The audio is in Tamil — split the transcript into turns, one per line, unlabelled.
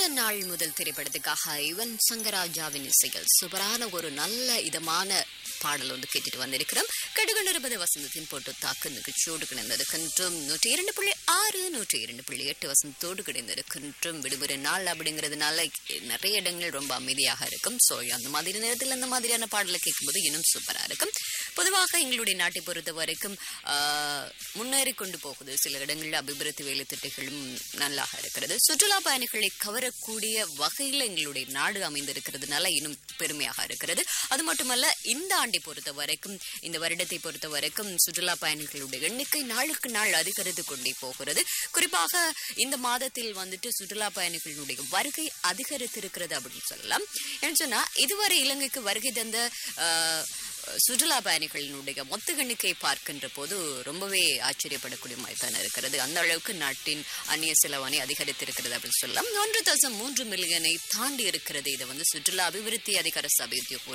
நீண்ட நாள் முதல் திரைப்படத்துக்காக யுவன் சங்கராஜாவின் இசைகள் சூப்பரான ஒரு நல்ல இதமான பாடல் ஒன்று கேட்டுட்டு வந்திருக்கிறோம் கடுகண்டிருப்பது வசந்தத்தின் போட்டு தாக்கு நிகழ்ச்சியோடு கிடந்திருக்கின்றும் நூற்றி இரண்டு புள்ளி ஆறு நூற்றி இரண்டு புள்ளி எட்டு வசந்தத்தோடு கிடந்திருக்கின்றும் விடுமுறை நாள் அப்படிங்கிறதுனால நிறைய இடங்கள் ரொம்ப அமைதியாக இருக்கும் ஸோ அந்த மாதிரி நேரத்தில் அந்த மாதிரியான பாடலை கேட்கும்போது இன்னும் சூப்பராக இருக்கும் பொதுவாக எங்களுடைய நாட்டை பொறுத்த வரைக்கும் ஆஹ், முன்னேறி கொண்டு போகுது சில இடங்களில் அபிவிருத்தி வேலை திட்டங்களும் நல்லாக இருக்கிறது சுற்றுலா பயணிகளை கவரக்கூடிய வகையில் எங்களுடைய நாடு அமைந்திருக்கிறதுனால இன்னும் பெருமையாக இருக்கிறது அது மட்டுமல்ல இந்த ஆண்டை பொறுத்த வரைக்கும் இந்த வருடத்தை பொறுத்த வரைக்கும் சுற்றுலா பயணிகளுடைய எண்ணிக்கை நாளுக்கு நாள் அதிகரித்து கொண்டே போகிறது குறிப்பாக இந்த மாதத்தில் வந்துட்டு சுற்றுலா பயணிகளுடைய வருகை அதிகரித்திருக்கிறது அப்படின்னு சொல்லலாம் ஏன்னு சொன்னா இதுவரை இலங்கைக்கு வருகை தந்த ஆஹ், சுற்றுலா பயணிகளினுடைய மொத்த எண்ணிக்கையை பார்க்கின்ற போது ரொம்பவே ஆச்சரியப்படக்கூடிய மாதிரி தான் இருக்கிறது அந்த அளவுக்கு நாட்டின் அந்நிய செலவாணி அதிகரித்திருக்கிறது அப்படின்னு சொல்லலாம் ஒன்று தசம் மூன்று மில்லியனை தாண்டி இருக்கிறது இது வந்து சுற்றுலா அபிவிருத்தி அதிகார சபை உத்தியோக